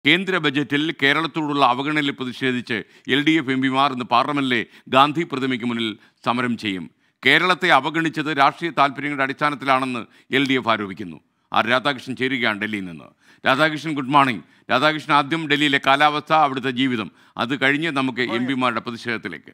കേന്ദ്ര ബജറ്റിൽ കേരളത്തോടുള്ള അവഗണനയിൽ പ്രതിഷേധിച്ച് എൽ ഡി എഫ് എം പിമാർ ഇന്ന് പാർലമെന്റിലെ ഗാന്ധി പ്രതിമയ്ക്ക് മുന്നിൽ സമരം ചെയ്യും കേരളത്തെ അവഗണിച്ചത് രാഷ്ട്രീയ താല്പര്യങ്ങളുടെ അടിസ്ഥാനത്തിലാണെന്ന് എൽ ഡി എഫ് ആരോപിക്കുന്നു ആർ രാധാകൃഷ്ണൻ ചേരുകയാണ് ഡൽഹിയിൽ നിന്ന് രാധാകൃഷ്ണൻ ഗുഡ് മോർണിംഗ് രാധാകൃഷ്ണൻ ആദ്യം ഡൽഹിയിലെ കാലാവസ്ഥ അവിടുത്തെ ജീവിതം അത് കഴിഞ്ഞ് നമുക്ക് എം പിമാരുടെ പ്രതിഷേധത്തിലേക്ക്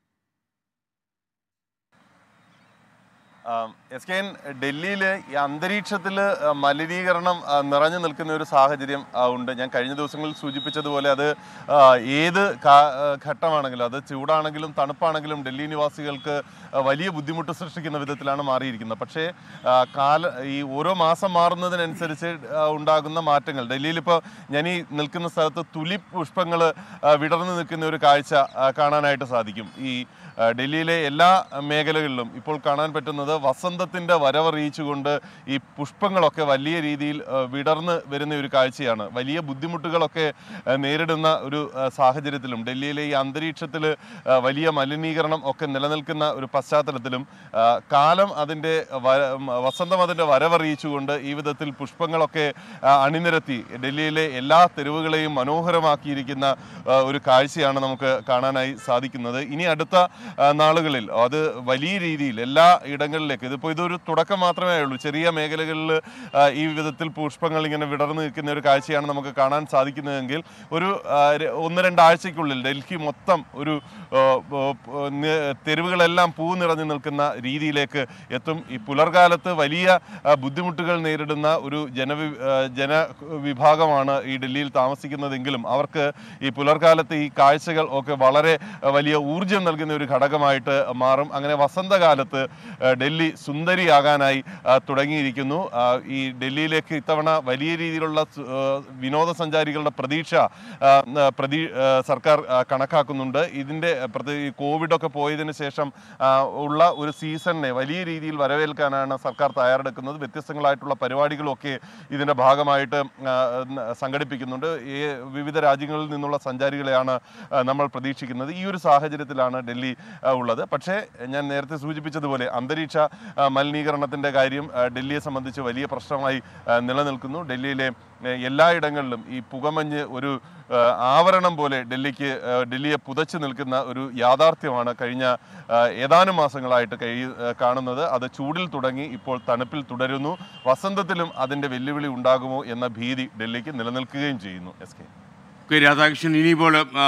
എസ് കെ എൻ ഡൽഹിയിൽ ഈ അന്തരീക്ഷത്തിൽ മലിനീകരണം ആ, നിറഞ്ഞു നിൽക്കുന്ന ഒരു സാഹചര്യം ആ, ഉണ്ട് ഞാൻ കഴിഞ്ഞ ദിവസങ്ങളിൽ സൂചിപ്പിച്ചതുപോലെ അത് ആ, ഏത് കാ- ആ, ഘട്ടമാണെങ്കിലും അത് ചൂടാണെങ്കിലും തണുപ്പാണെങ്കിലും ഡൽഹി നിവാസികൾക്ക് ആ, വലിയ ബുദ്ധിമുട്ട് സൃഷ്ടിക്കുന്ന വിധത്തിലാണ് മാറിയിരിക്കുന്നത് പക്ഷേ ആ, കാല ഈ ഓരോ മാസം മാറുന്നതിനനുസരിച്ച് ആ, ഉണ്ടാകുന്ന മാറ്റങ്ങൾ ഡൽഹിയിൽ ഇപ്പോൾ ഞാൻ ഈ നിൽക്കുന്ന സ്ഥലത്ത് തുലിപ് പുഷ്പങ്ങൾ വിടർന്നു നിൽക്കുന്ന ഒരു കാഴ്ച ആ, കാണാനായിട്ട് സാധിക്കും ഈ ആ, ഡൽഹിയിലെ എല്ലാ മേഖലകളിലും ഇപ്പോൾ കാണാൻ പറ്റുന്നത് വസന്തത്തിൻ്റെ വരവറിയിച്ചുകൊണ്ട് ഈ പുഷ്പങ്ങളൊക്കെ വലിയ രീതിയിൽ ആ, വിടർന്ന് വരുന്ന ഒരു കാഴ്ചയാണ് വലിയ ബുദ്ധിമുട്ടുകളൊക്കെ ആ, നേരിടുന്ന ഒരു ആ, സാഹചര്യത്തിലും ഡൽഹിയിലെ ഈ അന്തരീക്ഷത്തിൽ ആ, വലിയ മലിനീകരണം ഒക്കെ നിലനിൽക്കുന്ന ഒരു പശ്ചാത്തലത്തിലും ആ, കാലം അതിൻ്റെ വ- വസന്തം അതിൻ്റെ വരവറിയിച്ചുകൊണ്ട് ഈ വിധത്തിൽ പുഷ്പങ്ങളൊക്കെ ആ, അണിനിരത്തി ഡൽഹിയിലെ എല്ലാ തെരുവുകളെയും മനോഹരമാക്കിയിരിക്കുന്ന ആ, ഒരു കാഴ്ചയാണ് നമുക്ക് കാണാനായി സാധിക്കുന്നത് ഇനി അടുത്ത ആ, നാളുകളിൽ അത് വലിയ രീതിയിൽ എല്ലാ ഇടങ്ങളിലേക്ക് ഇതിപ്പോൾ ഇതൊരു തുടക്കം മാത്രമേ ഉള്ളൂ ചെറിയ മേഖലകളിൽ ആ, ഈ വിധത്തിൽ പുഷ്പങ്ങൾ ഇങ്ങനെ വിടർന്നു നിൽക്കുന്ന ഒരു കാഴ്ചയാണ് നമുക്ക് കാണാൻ സാധിക്കുന്നതെങ്കിൽ ഒരു ആ, ര- ഒന്ന് രണ്ടാഴ്ചയ്ക്കുള്ളിൽ ഡൽഹി മൊത്തം ഒരു ആ, ആ, നി- തെരുവുകളെല്ലാം പൂ നിറഞ്ഞു നിൽക്കുന്ന രീതിയിലേക്ക് എത്തും ഈ പുലർകാലത്ത് വലിയ ആ, ബുദ്ധിമുട്ടുകൾ നേരിടുന്ന ഒരു ജനവി ആ, ജനവിഭാഗമാണ് ഈ ഡൽഹിയിൽ താമസിക്കുന്നതെങ്കിലും അവർക്ക് ഈ പുലർകാലത്ത് ഈ കാഴ്ചകൾ ഒക്കെ വളരെ ആ, വലിയ ഊർജം നൽകുന്ന ഒരു ഘടകമായിട്ട് മാറും അങ്ങനെ വസന്തകാലത്ത് ആ, ഡൽഹി സുന്ദരിയാകാനായി ആ, തുടങ്ങിയിരിക്കുന്നു ആ, ഈ ഡൽഹിയിലേക്ക് ഇത്തവണ വലിയ രീതിയിലുള്ള സു- ആ, വിനോദസഞ്ചാരികളുടെ പ്രതീക്ഷ ആ, ന- പ്രതീ ആ, സർക്കാർ ആ, കണക്കാക്കുന്നുണ്ട് ഇതിൻ്റെ പ്രതി ഈ കോവിഡൊക്കെ പോയതിന് ശേഷം ആ, ഉള്ള ഒരു സീസണിനെ വലിയ രീതിയിൽ വരവേൽക്കാനാണ് സർക്കാർ തയ്യാറെടുക്കുന്നത് വ്യത്യസ്തങ്ങളായിട്ടുള്ള പരിപാടികളൊക്കെ ഇതിൻ്റെ ഭാഗമായിട്ട് ആ, ന- സംഘടിപ്പിക്കുന്നുണ്ട് ഈ വിവിധ രാജ്യങ്ങളിൽ നിന്നുള്ള സഞ്ചാരികളെയാണ് ആ, നമ്മൾ പ്രതീക്ഷിക്കുന്നത് ഈ ഒരു സാഹചര്യത്തിലാണ് ഡൽഹി ആ, ഉള്ളത് പക്ഷേ ഞാൻ നേരത്തെ സൂചിപ്പിച്ചതുപോലെ അന്തരീക്ഷ ആ, മലിനീകരണത്തിൻ്റെ കാര്യം ആ, ഡൽഹിയെ സംബന്ധിച്ച് വലിയ പ്രശ്നമായി ആ, നിലനിൽക്കുന്നു ഡൽഹിയിലെ ആ, എല്ലായിടങ്ങളിലും ഈ പുകമഞ്ഞ് ഒരു ആ, ആവരണം പോലെ ഡൽഹിക്ക് ആ, ഡൽഹിയെ പുതച്ചു നിൽക്കുന്ന ഒരു യാഥാർത്ഥ്യമാണ് കഴിഞ്ഞ ആ, ഏതാനും മാസങ്ങളായിട്ട് കഴി ആ, കാണുന്നത് അത് ചൂടിൽ തുടങ്ങി ഇപ്പോൾ തണുപ്പിൽ തുടരുന്നു വസന്തത്തിലും അതിൻ്റെ വെല്ലുവിളി ഉണ്ടാകുമോ എന്ന ഭീതി ഡൽഹിക്ക് നിലനിൽക്കുകയും ചെയ്യുന്നു എസ് കെ കെ രാധാകൃഷ്ണൻ ഇനിയിപ്പോൾ ആ,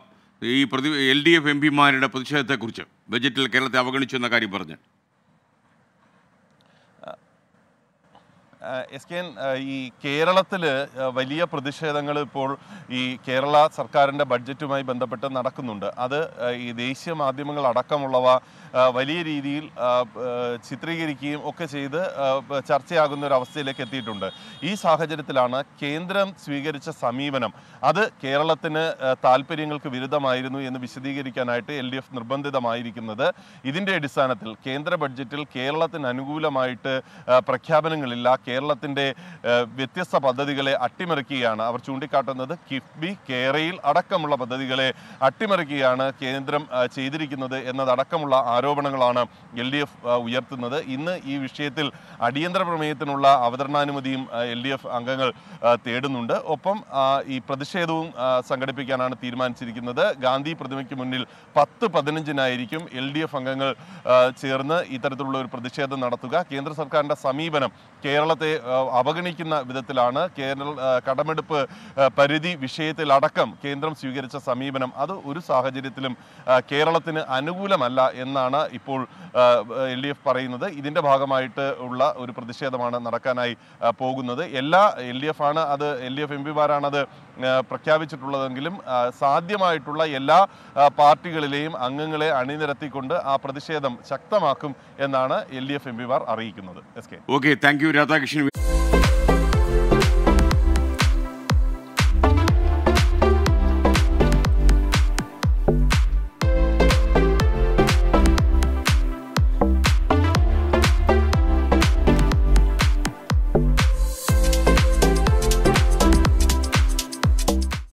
ഈ പ്രതി എൽ ഡി എഫ് എം പിമാരുടെ പ്രതിഷേധത്തെക്കുറിച്ച് ബജറ്റിൽ കേരളത്തെ അവഗണിച്ചു എന്ന കാര്യം പറഞ്ഞ് എസ് കെ എൻ ഈ കേരളത്തിൽ വലിയ പ്രതിഷേധങ്ങൾ ഇപ്പോൾ ഈ കേരള സർക്കാരിൻ്റെ ബഡ്ജറ്റുമായി ബന്ധപ്പെട്ട് നടക്കുന്നുണ്ട് അത് ആ, ഈ ദേശീയ മാധ്യമങ്ങൾ അടക്കമുള്ളവ ആ, വലിയ രീതിയിൽ ആ, ആ, ചിത്രീകരിക്കുകയും ഒക്കെ ചെയ്ത് ആ, പ- ചർച്ചയാകുന്ന ഒരു അവസ്ഥയിലേക്ക് എത്തിയിട്ടുണ്ട് ഈ സാഹചര്യത്തിലാണ് കേന്ദ്രം സ്വീകരിച്ച സമീപനം അത് കേരളത്തിന് ആ, താല്പര്യങ്ങൾക്ക് വിരുദ്ധമായിരുന്നു എന്ന് വിശദീകരിക്കാനായിട്ട് എൽ ഡി എഫ് നിർബന്ധിതമായിരിക്കുന്നത് ഇതിൻ്റെ അടിസ്ഥാനത്തിൽ കേന്ദ്ര ബഡ്ജറ്റിൽ കേരളത്തിന് അനുകൂലമായിട്ട് ആ, പ്രഖ്യാപനങ്ങളില്ല കേരളത്തിൻ്റെ ആ, വ്യത്യസ്ത പദ്ധതികളെ അട്ടിമറിക്കുകയാണ് അവർ ചൂണ്ടിക്കാട്ടുന്നത് കിഫ്ബി കേരയിൽ അടക്കമുള്ള പദ്ധതികളെ അട്ടിമറിക്കുകയാണ് കേന്ദ്രം ആ, ചെയ്തിരിക്കുന്നത് എന്നതടക്കമുള്ള ആരോപണങ്ങളാണ് എൽ ഡി എഫ് ഉയർത്തുന്നത് ഇന്ന് ഈ വിഷയത്തിൽ അടിയന്തര പ്രമേയത്തിനുള്ള അവതരണാനുമതിയും എൽ ഡി എഫ് അംഗങ്ങൾ ആ, തേടുന്നുണ്ട് ഒപ്പം ആ, ഈ പ്രതിഷേധവും ആ, സംഘടിപ്പിക്കാനാണ് തീരുമാനിച്ചിരിക്കുന്നത് ഗാന്ധി പ്രതിമയ്ക്ക് മുന്നിൽ പത്ത് പതിനഞ്ചിനായിരിക്കും എൽ ഡി എഫ് അംഗങ്ങൾ ആ, ചേർന്ന് ഇത്തരത്തിലുള്ള ഒരു പ്രതിഷേധം നടത്തുക കേന്ദ്ര സർക്കാരിൻ്റെ സമീപനം കേരളത്തെ ആ, അവഗണിക്കുന്ന വിധത്തിലാണ് കേരള ആ, കടമെടുപ്പ് ആ, പരിധി വിഷയത്തിലടക്കം കേന്ദ്രം സ്വീകരിച്ച സമീപനം അത് ഒരു സാഹചര്യത്തിലും ആ, കേരളത്തിന് അനുകൂലമല്ല എന്നാണ് ഇപ്പോൾ എൽ ഡി എഫ് പറയുന്നത് ഇതിൻ്റെ ഭാഗമായിട്ട് ഉള്ള ഒരു പ്രതിഷേധമാണ് നടക്കാനായി ആ, പോകുന്നത് എല്ലാ എൽ ഡി എഫ് ആണ് അത് എൽ ഡി എഫ് എം പിമാരാണ് അത് ആ, പ്രഖ്യാപിച്ചിട്ടുള്ളതെങ്കിലും ആ, സാധ്യമായിട്ടുള്ള എല്ലാ ആ, പാർട്ടികളിലെയും അംഗങ്ങളെ അണിനിരത്തിക്കൊണ്ട് ആ പ്രതിഷേധം ശക്തമാക്കും എന്നാണ് എൽ ഡി എഫ് എം പിമാർ അറിയിക്കുന്നത് S K okay thank you Radhakrishnan